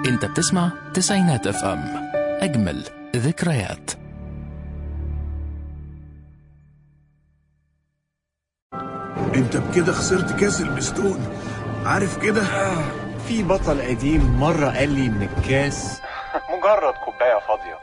انت بتسمع تسعينات اف ام اجمل ذكريات انت بكده خسرت كاس البستون عارف كده في بطل قديم مرة قال لي إن الكاس مجرد كوباية فاضية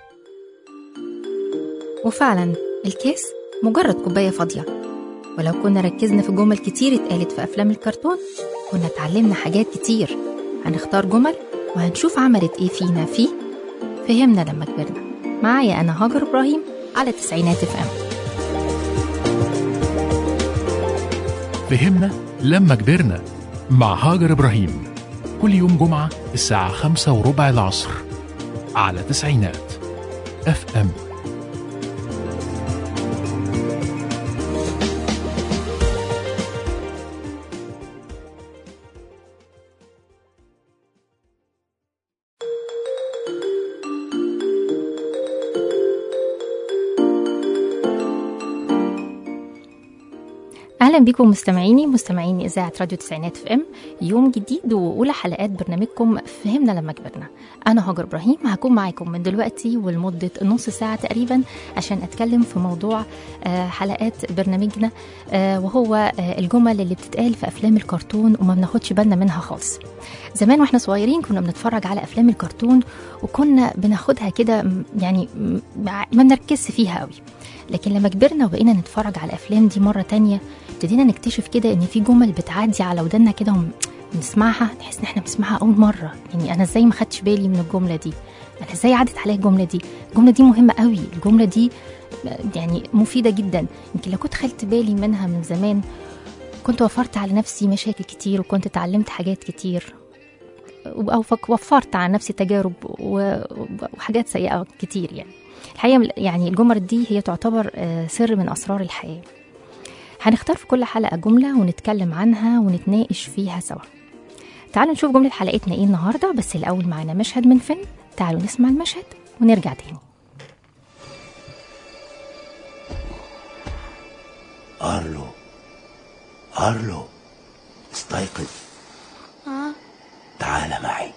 وفعلا الكاس مجرد كوباية فاضية ولو كنا ركزنا في جمل كتير اتقالت في أفلام الكرتون كنا اتعلمنا حاجات كتير هنختار جمل وهنشوف عملت ايه فينا فيه فهمنا لما كبرنا معايا أنا هاجر إبراهيم على تسعينات اف ام فهمنا لما كبرنا مع هاجر إبراهيم كل يوم جمعة الساعة خمسة وربع العصر على تسعينات اف ام اهلا بيكم مستمعيني مستمعين اذاعه راديو تسعينات في ام يوم جديد واولى حلقات برنامجكم فهمنا لما كبرنا انا هاجر ابراهيم هكون معاكم من دلوقتي ولمده نص ساعه تقريبا عشان اتكلم في موضوع آه، حلقات برنامجنا آه، وهو آه، الجمل اللي بتتقال في افلام الكرتون وما بناخدش بالنا منها خالص زمان واحنا صغيرين كنا بنتفرج على افلام الكرتون وكنا بناخدها كده م- يعني م- ما بنركزش فيها قوي لكن لما كبرنا وبقينا نتفرج على الافلام دي مره تانية ابتدينا نكتشف كده ان في جمل بتعدي على ودنا كده ونسمعها نحس ان احنا بنسمعها اول مره يعني انا ازاي ما خدتش بالي من الجمله دي انا ازاي عدت عليا الجمله دي الجمله دي مهمه قوي الجمله دي يعني مفيده جدا يمكن لو كنت خدت بالي منها من زمان كنت وفرت على نفسي مشاكل كتير وكنت اتعلمت حاجات كتير او فك- وفرت على نفسي تجارب و- وحاجات سيئه كتير يعني الحقيقه يعني الجمل دي هي تعتبر آه، سر من اسرار الحياه هنختار في كل حلقه جمله ونتكلم عنها ونتناقش فيها سوا تعالوا نشوف جمله حلقتنا ايه النهارده بس الاول معانا مشهد من فيلم تعالوا نسمع المشهد ونرجع تاني ارلو ارلو استيقظ تعال معي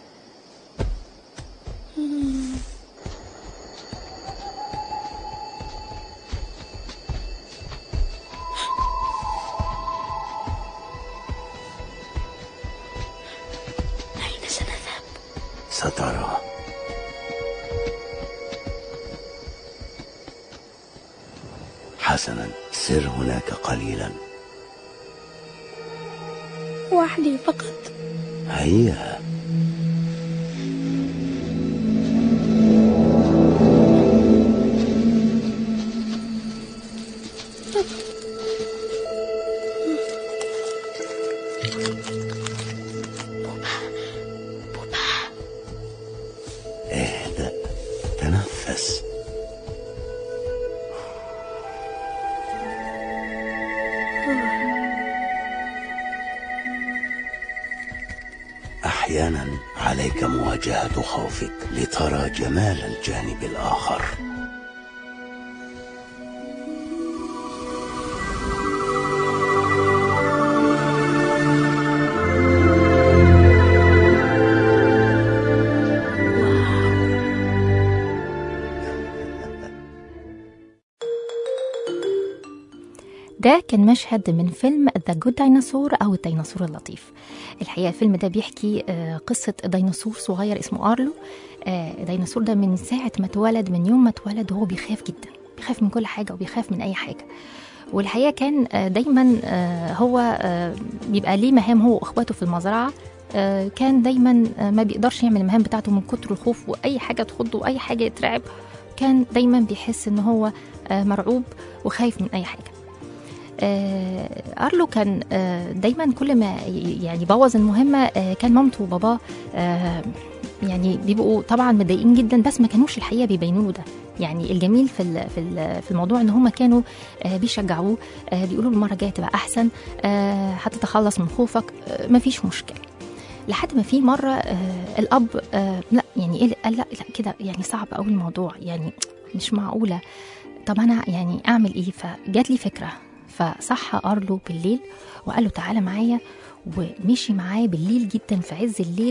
أين سنذهب؟ سترى حسنا سر هناك قليلا وحدي فقط هيا اهدأ تنفس احيانا عليك مواجهه خوفك لترى جمال الجانب الاخر ده كان مشهد من فيلم ذا جود ديناصور او الديناصور اللطيف الحقيقه الفيلم ده بيحكي آه، قصه ديناصور صغير اسمه ارلو آه، الديناصور ده من ساعه ما اتولد من يوم ما اتولد وهو بيخاف جدا بيخاف من كل حاجه وبيخاف من اي حاجه والحقيقه كان آه، دايما آه، هو آه، بيبقى ليه مهام هو واخواته في المزرعه آه، كان دايما آه، ما بيقدرش يعمل المهام بتاعته من كتر الخوف واي حاجه تخضه واي حاجه يترعب كان دايما بيحس ان هو آه، مرعوب وخايف من اي حاجه آه، ارلو كان آه، دايما كل ما ي- يعني بوظ المهمه آه، كان مامته وباباه آه، يعني بيبقوا طبعا متضايقين جدا بس ما كانوش الحقيقه بيبينوا له ده يعني الجميل في ال- في ال- في الموضوع ان هم كانوا آه، بيشجعوه آه، بيقولوا له المره الجايه تبقى احسن آه، هتتخلص من خوفك آه، مفيش مشكله لحد ما في مره آه، الاب آه، لا يعني إيه قال لا لا كده يعني صعب قوي الموضوع يعني مش معقوله طب انا يعني اعمل ايه فجات لي فكره فصحى ارلو بالليل وقال له تعالى معايا ومشي معاه بالليل جدا في عز الليل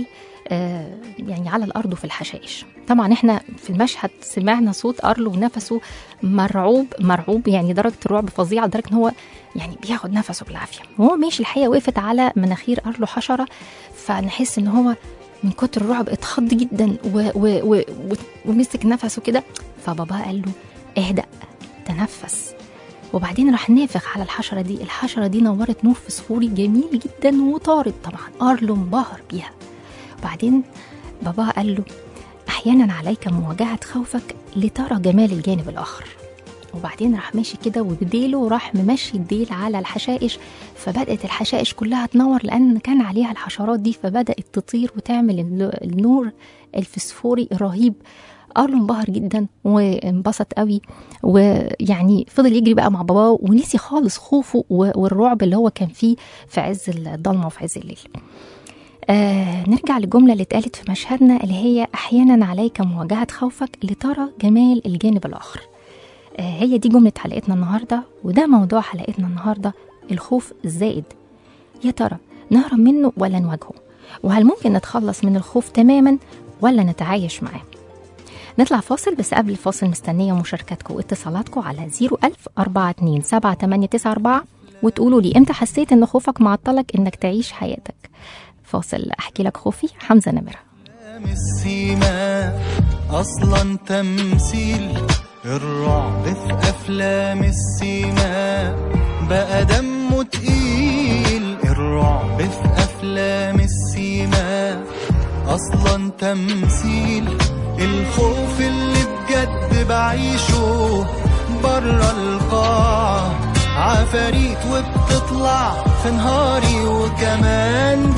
آه، يعني على الارض وفي الحشائش طبعا احنا في المشهد سمعنا صوت ارلو ونفسه مرعوب مرعوب يعني درجه الرعب فظيعه لدرجه ان هو يعني بياخد نفسه بالعافيه وهو ماشي الحقيقه وقفت على مناخير ارلو حشره فنحس ان هو من كتر الرعب اتخض جدا و و و و ومسك نفسه كده فبابا قال له اهدأ تنفس وبعدين راح نافخ على الحشرة دي الحشرة دي نورت نور فسفوري جميل جدا وطارت طبعا أرلو انبهر بيها وبعدين بابا قال له أحيانا عليك مواجهة خوفك لترى جمال الجانب الآخر وبعدين راح ماشي كده وبديله وراح ممشي الديل على الحشائش فبدأت الحشائش كلها تنور لأن كان عليها الحشرات دي فبدأت تطير وتعمل الن- النور الفسفوري الرهيب أرلو انبهر جدا وانبسط قوي ويعني فضل يجري بقى مع باباه ونسي خالص خوفه و- والرعب اللي هو كان فيه في عز الضلمة وفي عز الليل آه نرجع للجملة اللي اتقالت في مشهدنا اللي هي أحيانا عليك مواجهة خوفك لترى جمال الجانب الآخر آه هي دي جملة حلقتنا النهاردة وده موضوع حلقتنا النهاردة الخوف الزائد يا ترى نهرب منه ولا نواجهه وهل ممكن نتخلص من الخوف تماما ولا نتعايش معاه نطلع فاصل بس قبل الفاصل مستنية مشاركاتكم واتصالاتكم على 01000 427 7894 وتقولوا لي امتى حسيت ان خوفك معطلك انك تعيش حياتك فاصل احكي لك خوفي حمزة نمرة السيما اصلا تمثيل الرعب في افلام السيما بقى دمه تقيل الرعب في افلام السيما اصلا تمثيل الخوف اللي بجد بعيشه برا القاعة عفاريت وبتطلع في نهاري وكمان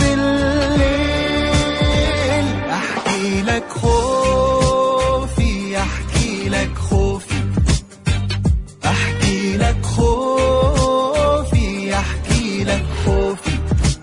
بالليل احكي لك خوفي احكي لك خوفي احكي لك خوفي احكي لك خوفي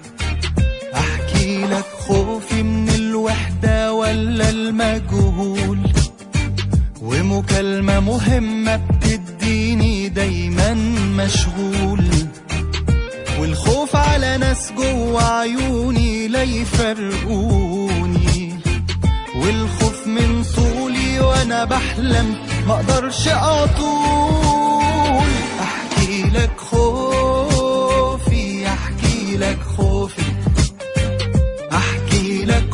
احكي لك خوفي من الوحدة ولا المجهول ومكالمة مهمة بتديني دايما مشغول والخوف على ناس جوا عيوني لا يفرقوني والخوف من طولي وانا بحلم ما اقدرش اطول احكي لك خوفي احكي لك خوفي احكي لك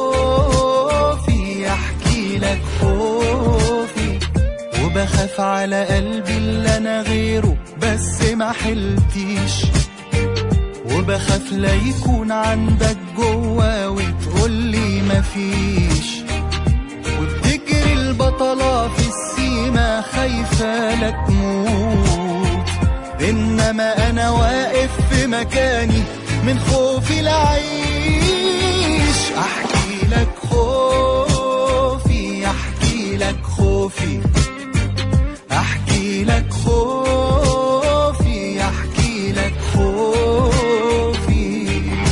خوفي احكي لك خوفي وبخاف على قلبي اللي انا غيره بس ما حلتيش وبخاف لا يكون عندك جوا وتقولي مفيش وبتجري البطلة في السيما خايفة لا تموت إنما أنا واقف في مكاني من خوفي لعيش أحكي لك خوفي أحكي لك خوفي أحكي لك خوفي أحكي لك خوفي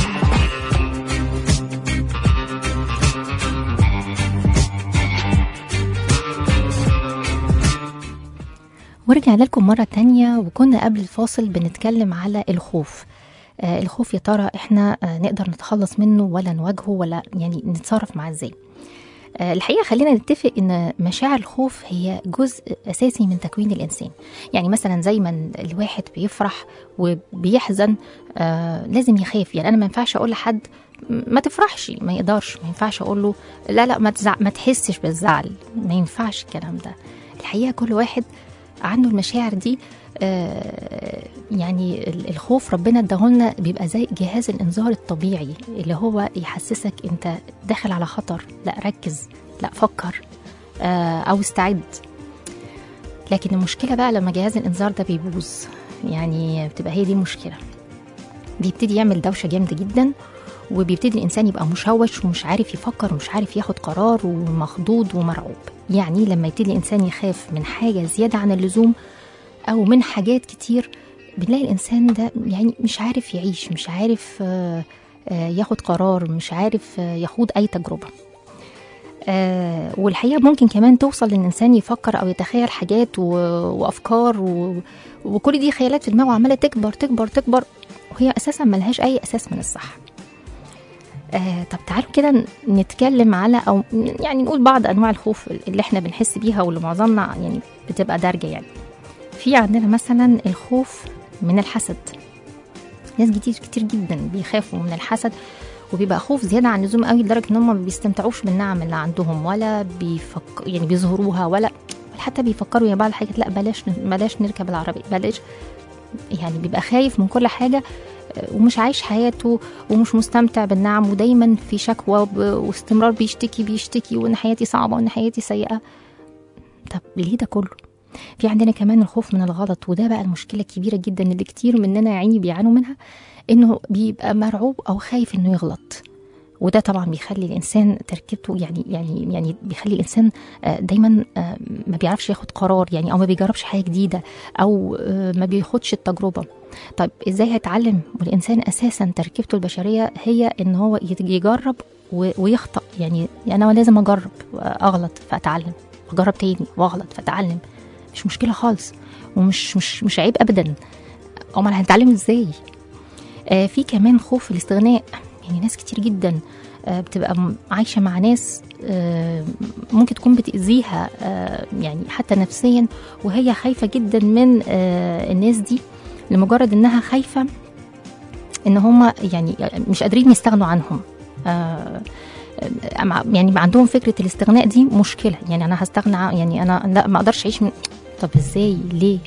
ورجعنا لكم مرة تانية وكنا قبل الفاصل بنتكلم على الخوف آه الخوف يا ترى احنا آه نقدر نتخلص منه ولا نواجهه ولا يعني نتصرف معاه ازاي آه الحقيقة خلينا نتفق ان مشاعر الخوف هي جزء اساسي من تكوين الانسان يعني مثلا زي ما الواحد بيفرح وبيحزن آه لازم يخاف يعني انا ما ينفعش اقول لحد ما تفرحش ما يقدرش ما ينفعش اقول له لا لا ما تزع... ما تحسش بالزعل ما ينفعش الكلام ده الحقيقة كل واحد عنده المشاعر دي آه، يعني ال- الخوف ربنا اداهولنا بيبقى زي جهاز الانذار الطبيعي اللي هو يحسسك انت داخل على خطر لا ركز لا فكر آه، او استعد لكن المشكله بقى لما جهاز الانذار ده بيبوظ يعني بتبقى هي دي المشكله بيبتدي يعمل دوشه جامده جدا وبيبتدي الانسان يبقى مشوش ومش عارف يفكر ومش عارف ياخد قرار ومخضوض ومرعوب يعني لما يبتدي الانسان يخاف من حاجه زياده عن اللزوم او من حاجات كتير بنلاقي الانسان ده يعني مش عارف يعيش مش عارف آه، آه، ياخد قرار مش عارف آه، يخوض اي تجربه آه، والحقيقه ممكن كمان توصل للانسان يفكر او يتخيل حاجات و... وافكار و... وكل دي خيالات في دماغه عماله تكبر تكبر تكبر وهي اساسا ملهاش اي اساس من الصح آه طب تعالوا كده نتكلم على او يعني نقول بعض انواع الخوف اللي احنا بنحس بيها واللي معظمنا يعني بتبقى دارجه يعني في عندنا مثلا الخوف من الحسد ناس كتير كتير جدا بيخافوا من الحسد وبيبقى خوف زياده عن اللزوم قوي لدرجه ان هم ما بيستمتعوش بالنعم اللي عندهم ولا بيفك يعني بيظهروها ولا ولا حتى بيفكروا يا بعض الحاجات لا بلاش بلاش نركب العربيه بلاش يعني بيبقى خايف من كل حاجه آه، ومش عايش حياته ومش مستمتع بالنعم ودايما في شكوى وب- واستمرار بيشتكي بيشتكي وان حياتي صعبه وان حياتي سيئه طب ليه ده كله في عندنا كمان الخوف من الغلط وده بقى المشكله الكبيره جدا اللي كتير مننا يا عيني بيعانوا منها انه بيبقى مرعوب او خايف انه يغلط وده طبعا بيخلي الانسان تركيبته يعني يعني يعني بيخلي الانسان آه، دايما آه، ما بيعرفش ياخد قرار يعني او ما بيجربش حاجه جديده او آه، ما بياخدش التجربه طيب ازاي هيتعلم والانسان اساسا تركيبته البشريه هي ان هو يت- يجرب و- ويخطا يعني انا لازم اجرب اغلط فاتعلم اجرب تاني واغلط فاتعلم مش مشكله خالص ومش مش مش عيب ابدا امال هنتعلم ازاي آه في كمان خوف الاستغناء يعني ناس كتير جدا آه بتبقى م- عايشه مع ناس آه ممكن تكون بتاذيها آه يعني حتى نفسيا وهي خايفه جدا من آه الناس دي لمجرد انها خايفه ان هم يعني مش قادرين يستغنوا عنهم آه آه، مع- يعني عندهم فكره الاستغناء دي مشكله يعني انا هستغنى عن- يعني انا لا ما اقدرش اعيش من طب ازاي ليه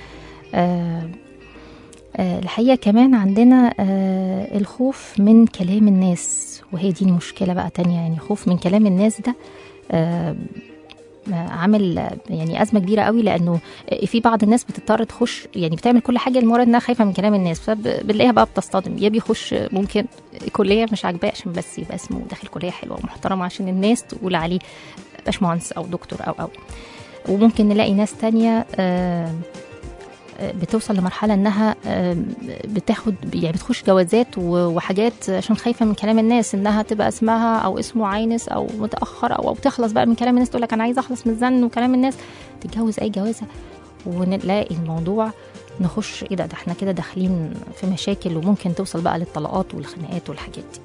آه آه الحقيقه كمان عندنا آه الخوف من كلام الناس وهي دي المشكله بقى تانية يعني خوف من كلام الناس ده آه آه، عامل آه، يعني ازمه كبيره قوي لانه آه، في بعض الناس بتضطر تخش يعني بتعمل كل حاجه لمجرد انها خايفه من كلام الناس فبنلاقيها بقى بتصطدم يا بيخش آه، ممكن كليه مش عاجباه عشان بس يبقى اسمه داخل كليه حلوه ومحترمه عشان الناس تقول عليه باشمهندس او دكتور او او وممكن نلاقي ناس تانية آه، آه، بتوصل لمرحلة انها آه، بتاخد يعني بتخش جوازات و- وحاجات عشان خايفة من كلام الناس انها تبقى اسمها او اسمه عاينس او متأخر او او تخلص بقى من كلام الناس تقول لك انا عايزة اخلص من الزن وكلام الناس تتجوز اي جوازة ونلاقي الموضوع نخش ايه ده ده احنا كده داخلين في مشاكل وممكن توصل بقى للطلاقات والخناقات والحاجات دي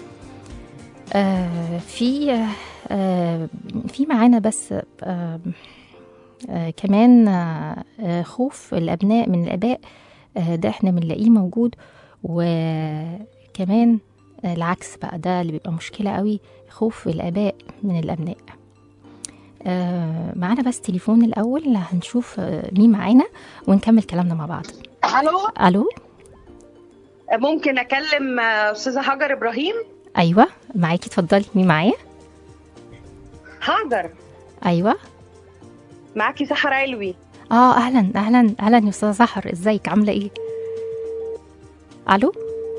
آه في آه في معانا بس آه آه كمان آه آه، خوف الابناء من الاباء آه ده احنا بنلاقيه موجود وكمان آه العكس بقى ده اللي بيبقى مشكله قوي خوف الاباء من الابناء آه معانا بس تليفون الاول هنشوف آه مين معانا ونكمل كلامنا مع بعض الو الو ممكن اكلم آه، استاذه هاجر ابراهيم ايوه معاكي اتفضلي مين معايا هاجر ايوه معاكي سحر علوي اه اهلا اهلا اهلا يا استاذه سحر ازيك عامله ايه الو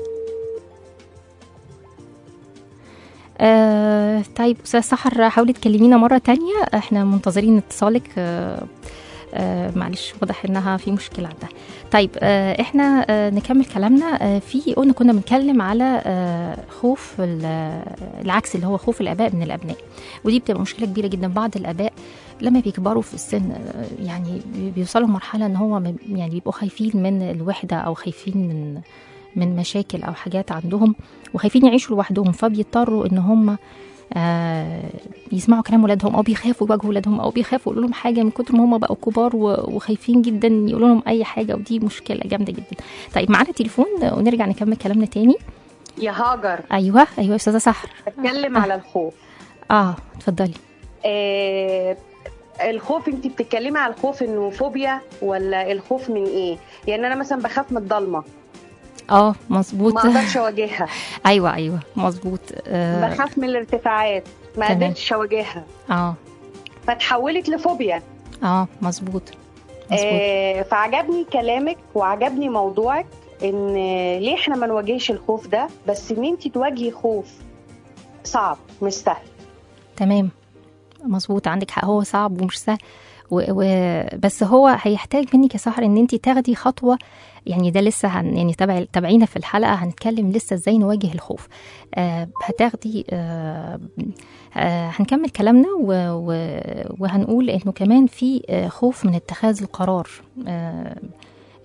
آه طيب استاذ سحر حاولي تكلمينا مره تانية احنا منتظرين اتصالك آه آه معلش واضح انها في مشكله عندها طيب آه احنا آه نكمل كلامنا آه في قلنا كنا بنتكلم على آه خوف ال- آه، العكس اللي هو خوف الاباء من الابناء ودي بتبقى مشكله كبيره جدا بعض الاباء لما بيكبروا في السن آه، يعني بي- بيوصلوا لمرحله ان هو م- يعني بيبقوا خايفين من الوحده او خايفين من من مشاكل او حاجات عندهم وخايفين يعيشوا لوحدهم فبيضطروا ان هم آه يسمعوا كلام ولادهم او بيخافوا يواجهوا ولادهم او بيخافوا يقولوا لهم حاجه من كتر ما هم بقوا كبار و- وخايفين جدا يقولوا لهم اي حاجه ودي مشكله جامده جدا طيب معانا تليفون ونرجع نكمل كلامنا تاني يا هاجر ايوه ايوه يا استاذه سحر اتكلم على الخوف اه اتفضلي آه الخوف انت بتتكلمي على الخوف انه فوبيا ولا الخوف من ايه يعني انا مثلا بخاف من الضلمه اه مظبوط ما اقدرش اواجهها ايوه ايوه مظبوط آه بخاف من الارتفاعات ما تمام. قدرتش اواجهها اه فتحولت لفوبيا اه مظبوط مظبوط آه فعجبني كلامك وعجبني موضوعك ان ليه احنا ما نواجهش الخوف ده بس ان انت تواجهي خوف صعب مش سهل تمام مظبوط عندك حق هو صعب ومش سهل و... و... بس هو هيحتاج منك يا سحر ان انت تاخدي خطوه يعني ده لسه هن... يعني تبع تابعينا في الحلقه هنتكلم لسه ازاي نواجه الخوف آه هتاخدي آه آه هنكمل كلامنا و... و... وهنقول انه كمان في آه خوف من اتخاذ القرار آه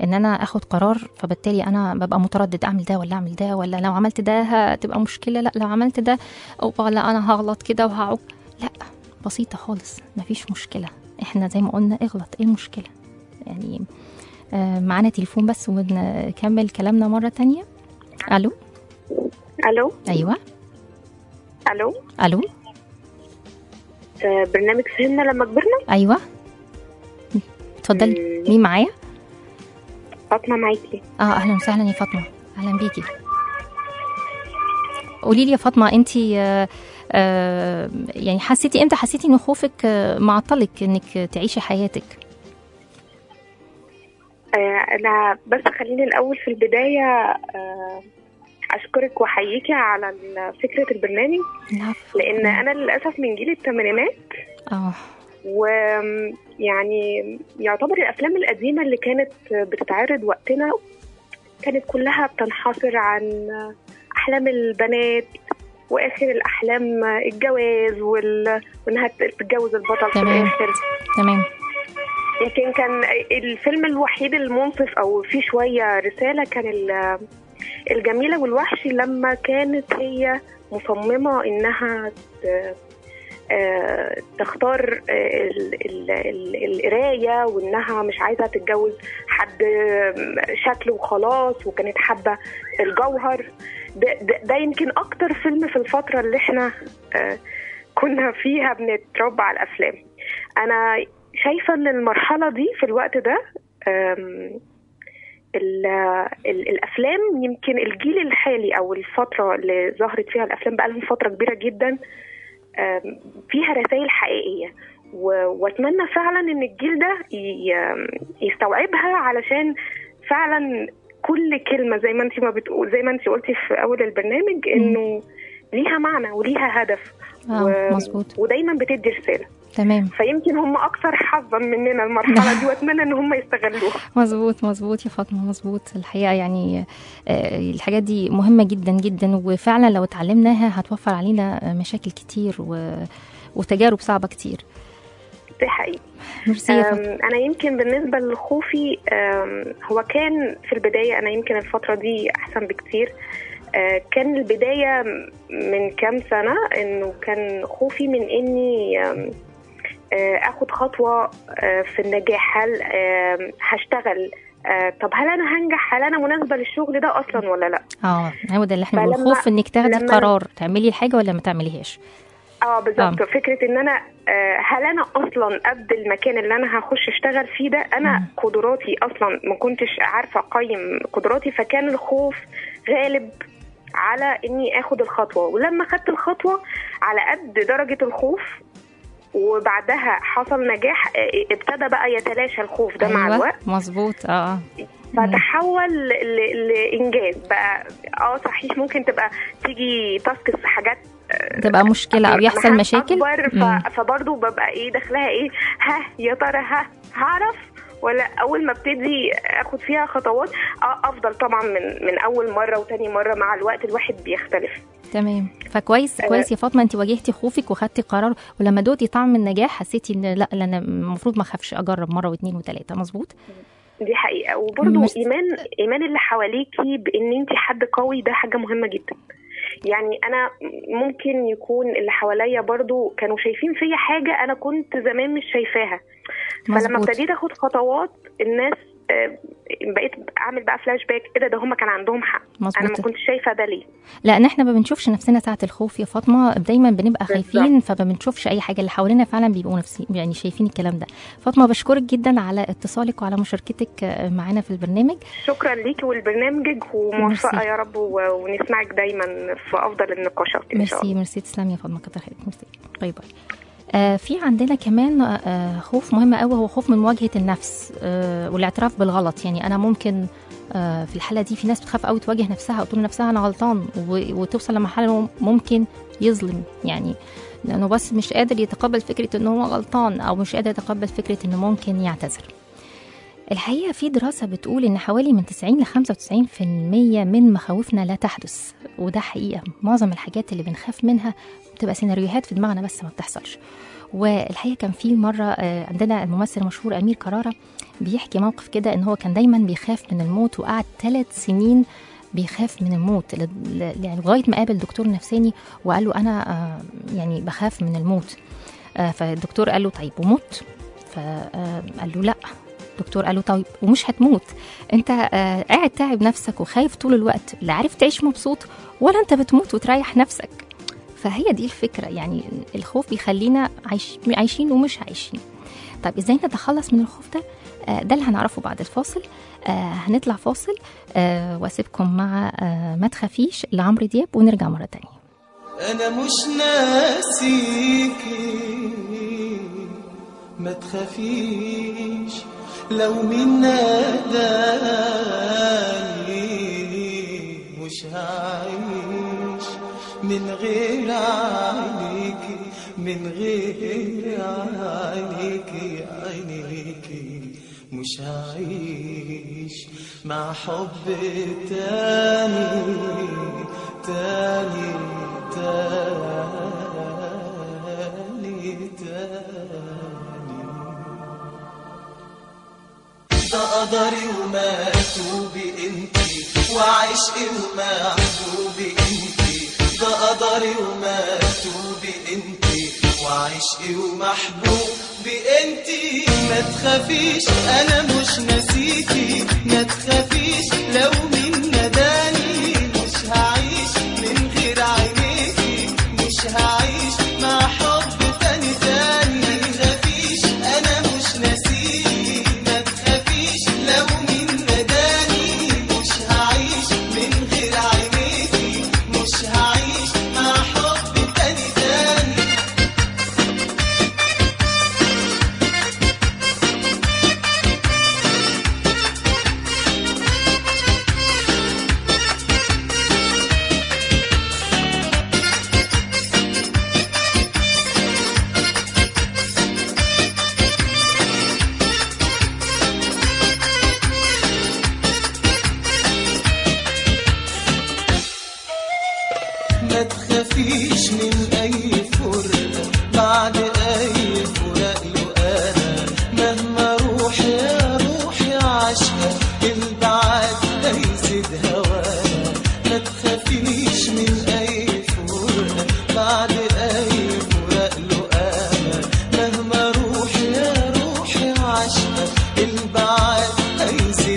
ان انا اخد قرار فبالتالي انا ببقى متردد اعمل ده ولا اعمل ده ولا لو عملت ده هتبقى مشكله لا لو عملت ده او لا انا هغلط كده وهعوق لا بسيطه خالص مفيش مشكله احنا زي ما قلنا اغلط ايه المشكله يعني آه، معانا تليفون بس ونكمل كلامنا مره تانية الو الو ايوه الو الو آه، برنامج فهمنا لما كبرنا ايوه اتفضلي مين معايا فاطمه معاكي اه اهلا وسهلا يا فاطمه اهلا بيكي قولي لي يا فاطمه انت آه آه يعني حسيتي امتى حسيتي ان خوفك آه، معطلك انك تعيشي حياتك آه، انا بس خليني الاول في البدايه آه، اشكرك واحييكي على ال- فكره البرنامج العفو. لان انا للاسف من جيل الثمانينات اه ويعني يعتبر الافلام القديمه اللي كانت بتتعرض وقتنا كانت كلها بتنحصر عن احلام البنات واخر الاحلام الجواز وال... وانها تتجوز البطل في تمام. الاخر تمام يمكن كان الفيلم الوحيد المنصف او فيه شويه رساله كان ال- الجميله والوحش لما كانت هي مصممه انها ت- آه، تختار آه، ال- ال- ال- القرايه وانها مش عايزه تتجوز حد شكله وخلاص وكانت حابه الجوهر ده, ده, ده يمكن اكتر فيلم في الفتره اللي احنا آه، كنا فيها بنتربى على الافلام انا شايفه ان المرحله دي في الوقت ده آم، ال- ال- الافلام يمكن الجيل الحالي او الفتره اللي ظهرت فيها الافلام بقى لهم فتره كبيره جدا آم، فيها رسائل حقيقيه و- واتمنى فعلا ان الجيل ده ي- آم، يستوعبها علشان فعلا كل كلمه زي ما انت ما بتقول زي ما انت قلتي في اول البرنامج انه ليها معنى وليها هدف اه مظبوط ودايما بتدي رساله تمام فيمكن هم اكثر حظا مننا المرحله دي واتمنى ان هم يستغلوها مظبوط مظبوط يا فاطمه مظبوط الحقيقه يعني آه، الحاجات دي مهمه جدا جدا وفعلا لو اتعلمناها هتوفر علينا مشاكل كتير و... وتجارب صعبه كتير دي حقيقي ميرسي يا فاطمه أم، انا يمكن بالنسبه لخوفي أم، هو كان في البدايه انا يمكن الفتره دي احسن بكتير أه، كان البدايه من كام سنه انه كان خوفي من اني أم، أه، اخد خطوه أه، في النجاح هل أم، هشتغل أه، طب هل انا هنجح هل انا مناسبه للشغل ده اصلا ولا لا اه هو ده اللي احنا فلما- بنقول خوف انك تاخدي لما- قرار تعملي الحاجه ولا ما تعمليهاش اه بالظبط آه. فكره ان انا آه، هل انا اصلا قد المكان اللي انا هخش اشتغل فيه ده انا مم. قدراتي اصلا ما كنتش عارفه اقيم قدراتي فكان الخوف غالب على اني اخد الخطوه ولما خدت الخطوه على قد درجه الخوف وبعدها حصل نجاح آه، ابتدى بقى يتلاشى الخوف ده مع الوقت مظبوط اه فتحول ل- لانجاز بقى اه صحيح ممكن تبقى تيجي تاسكس حاجات آه، تبقى مشكله او يحصل مهام مشاكل اكبر مم. ف... فبرضه ببقى ايه داخلها ايه ها يا ترى ها هعرف ولا اول ما ابتدي اخد فيها خطوات اه افضل طبعا من من اول مره وتاني مره مع الوقت الواحد بيختلف تمام فكويس كويس يا فاطمه انت واجهتي خوفك وخدتي قرار ولما دوتي طعم النجاح حسيتي ان لا لا انا المفروض ما اخافش اجرب مره واثنين وثلاثه مظبوط دي حقيقه وبرضه ميرسي. ايمان ايمان اللي حواليكي بان انت حد قوي ده حاجه مهمه جدا يعني انا ممكن يكون اللي حواليا برضو كانوا شايفين فيا حاجه انا كنت زمان مش شايفاها فلما مظبوط. ابتديت اخد خطوات الناس آه، بقيت اعمل بقى فلاش باك ايه ده ده هم كان عندهم حق انا ما مظبوط كنتش شايفه ده ليه لان احنا ما بنشوفش نفسنا ساعه الخوف يا فاطمه دايما بنبقى خايفين فما بنشوفش اي حاجه اللي حوالينا فعلا بيبقوا نفسي يعني شايفين الكلام ده فاطمه بشكرك جدا على اتصالك وعلى مشاركتك آه، معانا في البرنامج شكرا ليكي ولبرنامجك وموفقه ميرسي. يا رب و- ونسمعك دايما في افضل النقاشات ان شاء الله ميرسي ميرسي تسلمي يا فاطمه كتر خيرك ميرسي باي باي آه في عندنا كمان آه خوف مهم قوي هو خوف من مواجهه النفس آه والاعتراف بالغلط يعني انا ممكن آه في الحاله دي في ناس بتخاف قوي تواجه نفسها وتقول لنفسها انا غلطان و- وتوصل لمرحله إنه ممكن يظلم يعني لانه بس مش قادر يتقبل فكره ان هو غلطان او مش قادر يتقبل فكره انه ممكن يعتذر الحقيقه في دراسه بتقول ان حوالي من 90 ل 95% من مخاوفنا لا تحدث وده حقيقه معظم الحاجات اللي بنخاف منها بتبقى سيناريوهات في دماغنا بس ما بتحصلش والحقيقه كان في مره آه، عندنا الممثل المشهور امير كراره بيحكي موقف كده ان هو كان دايما بيخاف من الموت وقعد ثلاث سنين بيخاف من الموت ل- ل- يعني لغايه ما قابل دكتور نفساني وقال له انا آه، يعني بخاف من الموت آه، فالدكتور قال له طيب ومت فقال له لا الدكتور قال له طيب ومش هتموت انت آه، قاعد تعب نفسك وخايف طول الوقت لا عارف تعيش مبسوط ولا انت بتموت وتريح نفسك فهي دي الفكره يعني الخوف بيخلينا عايش عايشين ومش عايشين طيب ازاي نتخلص من الخوف ده آه، ده اللي هنعرفه بعد الفاصل آه، هنطلع فاصل آه، واسيبكم مع آه، ما تخافيش لعمرو دياب ونرجع مره تانية انا مش ناسيكي ما تخافيش لو من ناداني مش هعيش من غير عينيكي من غير عينيكي عينيكي مش هعيش مع حب تاني تاني تاني تاني ده قدري ومكتوبي انتي وعشقي ومحبوبي انتي ده قدري ومكتوبي انتي وعشقي ومحبوبي انتي ما تخافيش انا مش ناسيكي ما تخافيش لو مين نداني مش هعيش من غير عينيكي مش هعيش مع حب تاني تاني ما تخافيش انا مش ناسيكي ما تخافيش لو مين نداني مش هعيش من غير عينيكي مش هعيش مع حب تاني تاني ما تخافيش من اي فرقة بعد اي فراق له انا مهما روح يا روحي عشقة البعد هيزيد هوانا ما تخافيش من اي فرقة بعد اي فراق له انا مهما روح يا روحي عشقة البعد هيزيد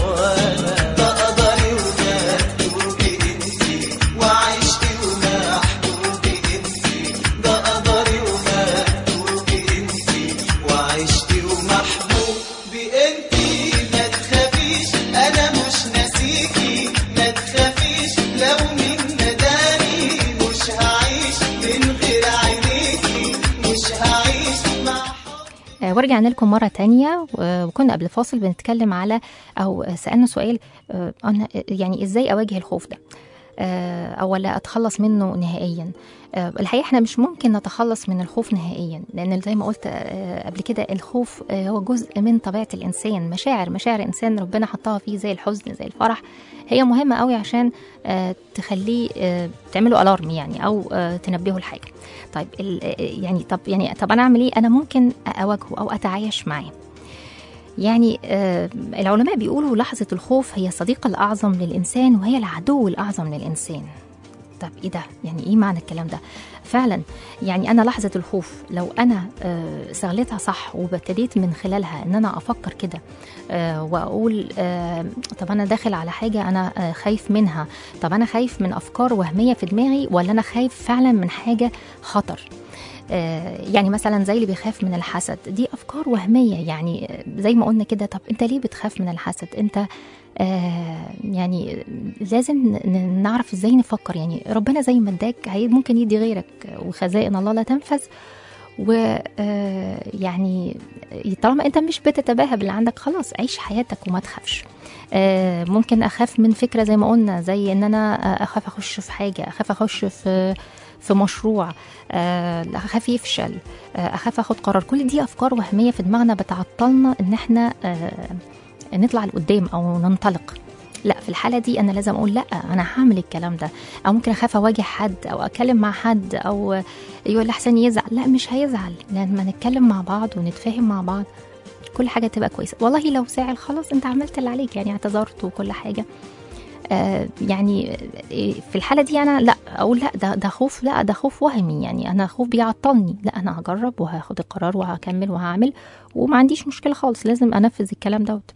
هوانا ده قدري ومكتوبي انتي وعشقي ومحبوبي انتي ده قدري ومكتوبي انتي وعشقي ومحبوبي انتي ما تخافيش انا مش ناسيكي ما تخافيش لو مين نداني مش هعيش من غير عينيكي مش هعيش مع حب آه، ورجعنا لكم مرة تانية و- وكنا قبل فاصل بنتكلم على أو سألنا سؤال آه، أنا يعني إزاي أواجه الخوف ده آه، أو ولا أتخلص منه نهائيا آه، الحقيقة إحنا مش ممكن نتخلص من الخوف نهائيا لأن زي ما قلت آه، قبل كده الخوف آه، هو جزء من طبيعة الإنسان مشاعر مشاعر الإنسان ربنا حطها فيه زي الحزن زي الفرح هي مهمة قوي عشان آه، تخليه آه، تعمله ألارم يعني أو آه، تنبهه لحاجة طيب ال- آه، يعني طب يعني طب أنا أعمل إيه أنا ممكن أواجهه أو أتعايش معاه يعني آه، العلماء بيقولوا لحظة الخوف هي الصديقة الأعظم للإنسان وهي العدو الأعظم للإنسان طب إيه ده؟ يعني إيه معنى الكلام ده؟ فعلا يعني أنا لحظة الخوف لو أنا آه، استغلتها صح وابتديت من خلالها إن أنا أفكر كده آه، وأقول آه، طب أنا داخل على حاجة أنا آه، خايف منها طب أنا خايف من أفكار وهمية في دماغي ولا أنا خايف فعلا من حاجة خطر آه، يعني مثلا زي اللي بيخاف من الحسد دي افكار وهميه يعني آه، زي ما قلنا كده طب انت ليه بتخاف من الحسد انت آه يعني لازم ن- نعرف ازاي نفكر يعني ربنا زي ما اداك هي- ممكن يدي غيرك وخزائن الله لا تنفذ و آه، يعني طالما انت مش بتتباهى باللي عندك خلاص عيش حياتك وما تخافش آه، ممكن اخاف من فكره زي ما قلنا زي ان انا آه، اخاف اخش في حاجه اخاف اخش في في مشروع آه، اخاف يفشل آه، اخاف اخد قرار كل دي افكار وهميه في دماغنا بتعطلنا ان احنا آه، نطلع لقدام او ننطلق لا في الحاله دي انا لازم اقول لا انا هعمل الكلام ده او ممكن اخاف اواجه حد او اتكلم مع حد او يقول احسن يزعل لا مش هيزعل لما نتكلم مع بعض ونتفاهم مع بعض كل حاجه تبقى كويسه والله لو زعل خلاص انت عملت اللي عليك يعني اعتذرت وكل حاجه آه يعني آه، في الحاله دي انا لا اقول لا ده ده خوف لا ده خوف وهمي يعني انا خوف بيعطلني لا انا هجرب وهاخد القرار وهكمل وهعمل وما عنديش مشكله خالص لازم انفذ الكلام دوت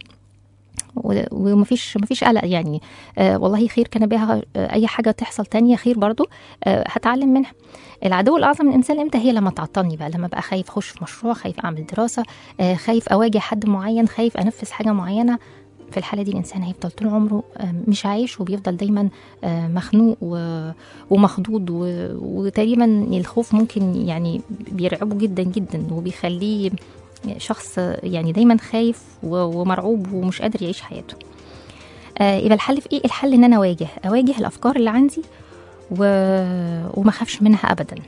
و- ومفيش مفيش قلق يعني آه والله خير كان بها آه اي حاجه تحصل تانية خير برضو آه هتعلم منها العدو الاعظم من الانسان امتى هي لما تعطلني بقى لما بقى خايف اخش في مشروع خايف اعمل دراسه آه خايف اواجه حد معين خايف انفذ حاجه معينه في الحاله دي الانسان هيفضل طول عمره آه، مش عايش وبيفضل دايما آه، مخنوق و- ومخضوض و- وتقريبا الخوف ممكن يعني بيرعبه جدا جدا وبيخليه شخص يعني دايما خايف و- ومرعوب ومش قادر يعيش حياته آه، يبقى الحل في ايه الحل ان انا اواجه اواجه الافكار اللي عندي و... وما اخافش منها ابدا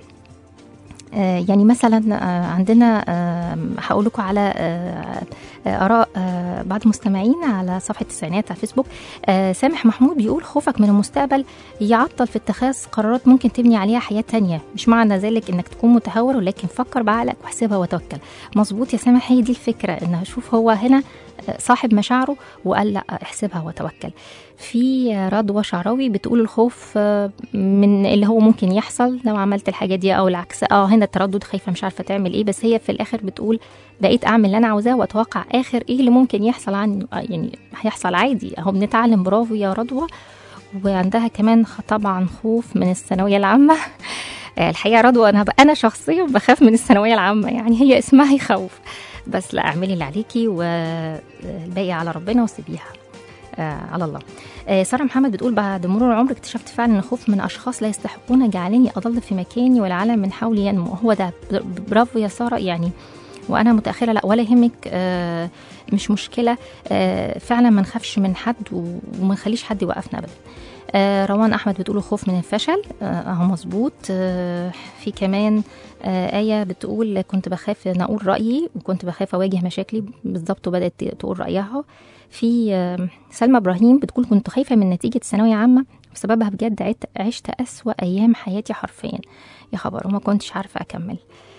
آه، يعني مثلا آه، عندنا آه، هقول لكم على آه، آه، اراء آه، بعض المستمعين على صفحه التسعينات على فيسبوك آه، سامح محمود بيقول خوفك من المستقبل يعطل في اتخاذ قرارات ممكن تبني عليها حياه تانية مش معنى ذلك انك تكون متهور ولكن فكر بعقلك واحسبها وتوكل مظبوط يا سامح هي دي الفكره ان شوف هو هنا آه، صاحب مشاعره وقال لا احسبها وتوكل في رضوى شعراوي بتقول الخوف آه، من اللي هو ممكن يحصل لو عملت الحاجه دي او العكس اه هنا التردد خايفه مش عارفه تعمل ايه بس هي في الاخر بتقول بقيت اعمل اللي انا عاوزاه واتوقع اخر ايه اللي ممكن يحصل عني آه، يعني هيحصل عادي اهو بنتعلم برافو يا رضوى وعندها كمان خ- طبعا خوف من الثانويه العامه آه، الحقيقه رضوى انا ب- انا شخصيا بخاف من الثانويه العامه يعني هي اسمها يخوف بس لا اعملي اللي عليكي والباقي على ربنا وسيبيها آه على الله آه ساره محمد بتقول بعد مرور العمر اكتشفت فعلا ان الخوف من اشخاص لا يستحقون جعلني اضل في مكاني والعالم من حولي ينمو هو ده بر- برافو يا ساره يعني وانا متاخره لا ولا يهمك آه مش مشكله آه فعلا ما نخافش من حد و- وما نخليش حد يوقفنا ابدا آه روان احمد بتقول الخوف من الفشل آه، اهو مظبوط آه في كمان آه ايه بتقول كنت بخاف ان اقول رايي وكنت بخاف اواجه مشاكلي بالظبط وبدات تقول رايها في آه سلمى ابراهيم بتقول كنت خايفه من نتيجه ثانويه عامه بسببها بجد عدت- عشت اسوا ايام حياتي حرفيا يا خبر وما كنتش عارفه اكمل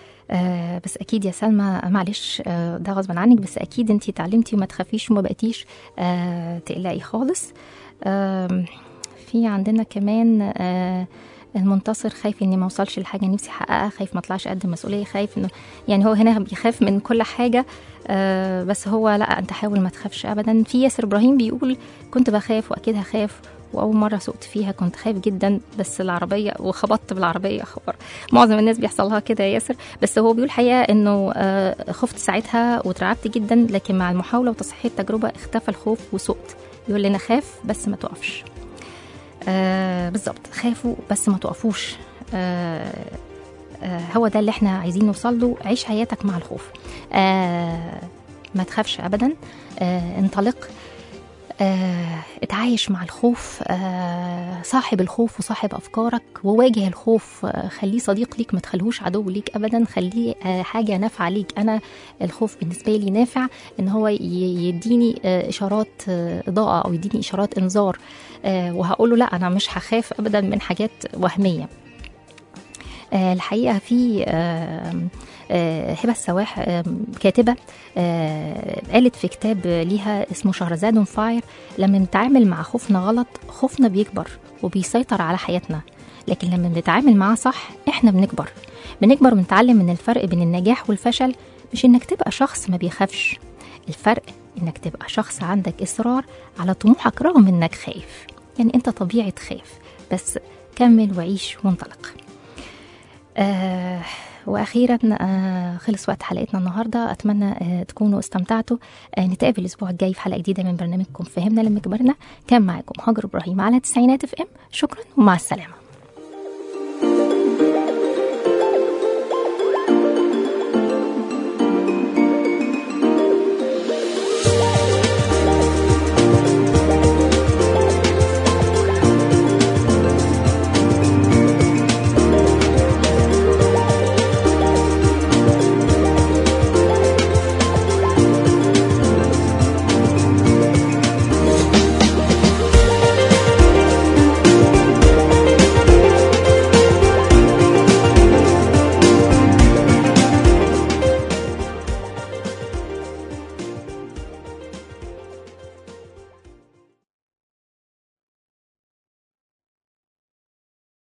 آه بس اكيد يا سلمى معلش آه ده غصبا عنك بس اكيد انتي اتعلمتي وما تخافيش وما بقيتيش آه تقلقي خالص آه في عندنا كمان آه المنتصر خايف اني ما اوصلش لحاجه نفسي احققها خايف ما اطلعش قد المسؤوليه خايف انه يعني هو هنا بيخاف من كل حاجه آه بس هو لا انت حاول ما تخافش ابدا في ياسر ابراهيم بيقول كنت بخاف واكيد هخاف واول مره سقت فيها كنت خايف جدا بس العربيه وخبطت بالعربيه خبر معظم الناس بيحصل لها كده يا ياسر بس هو بيقول الحقيقه انه آه خفت ساعتها واترعبت جدا لكن مع المحاوله وتصحيح التجربه اختفى الخوف وسقت يقول لنا خاف بس ما تقفش آه بالظبط خافوا بس ما تقفوش آه آه هو ده اللي احنا عايزين نوصل له عيش حياتك مع الخوف آه ما تخافش ابدا آه انطلق آه اتعايش مع الخوف آه صاحب الخوف وصاحب افكارك وواجه الخوف آه خليه صديق ليك ما تخليهوش عدو ليك ابدا خليه آه حاجه نافعه ليك انا الخوف بالنسبه لي نافع ان هو ي- يديني آه اشارات آه اضاءه او يديني اشارات انذار آه وهقول له لا انا مش هخاف ابدا من حاجات وهميه آه الحقيقه في آه آه، هبه السواح آه، كاتبه آه، قالت في كتاب ليها اسمه شهرزاد اون فاير لما بنتعامل مع خوفنا غلط خوفنا بيكبر وبيسيطر على حياتنا لكن لما بنتعامل معاه صح احنا بنكبر بنكبر ونتعلم من الفرق بين النجاح والفشل مش انك تبقى شخص ما بيخافش الفرق انك تبقى شخص عندك اصرار على طموحك رغم انك خايف يعني انت طبيعي تخاف بس كمل وعيش وانطلق آه واخيرا آه خلص وقت حلقتنا النهارده اتمنى آه تكونوا استمتعتوا آه نتقابل الاسبوع الجاي في حلقه جديده من برنامجكم فهمنا لما كبرنا كان معاكم هاجر ابراهيم على تسعينات اف ام شكرا ومع السلامه